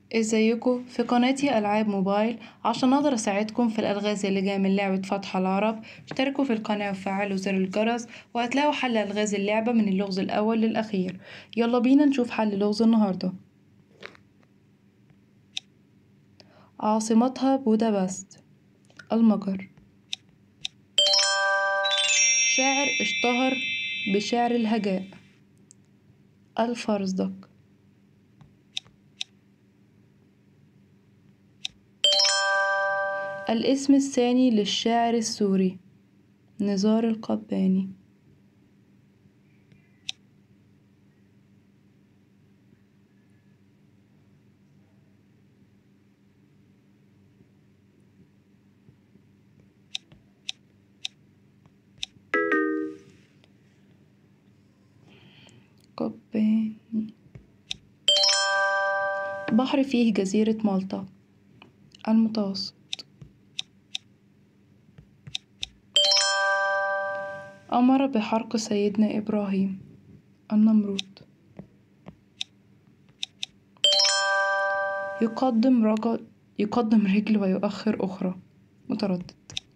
ازيكم في قناتي ألعاب موبايل عشان أقدر أساعدكم في الألغاز اللي جاية من لعبة فتح العرب اشتركوا في القناة وفعلوا زر الجرس وهتلاقوا حل ألغاز اللعبة من اللغز الأول للأخير يلا بينا نشوف حل لغز النهاردة عاصمتها بودابست المجر شاعر اشتهر بشعر الهجاء الفرزدق الاسم الثاني للشاعر السوري نزار القباني قباني بحر فيه جزيرة مالطا المتوسط أمر بحرق سيدنا إبراهيم النمرود يقدم رجل يقدم رجل ويؤخر أخرى متردد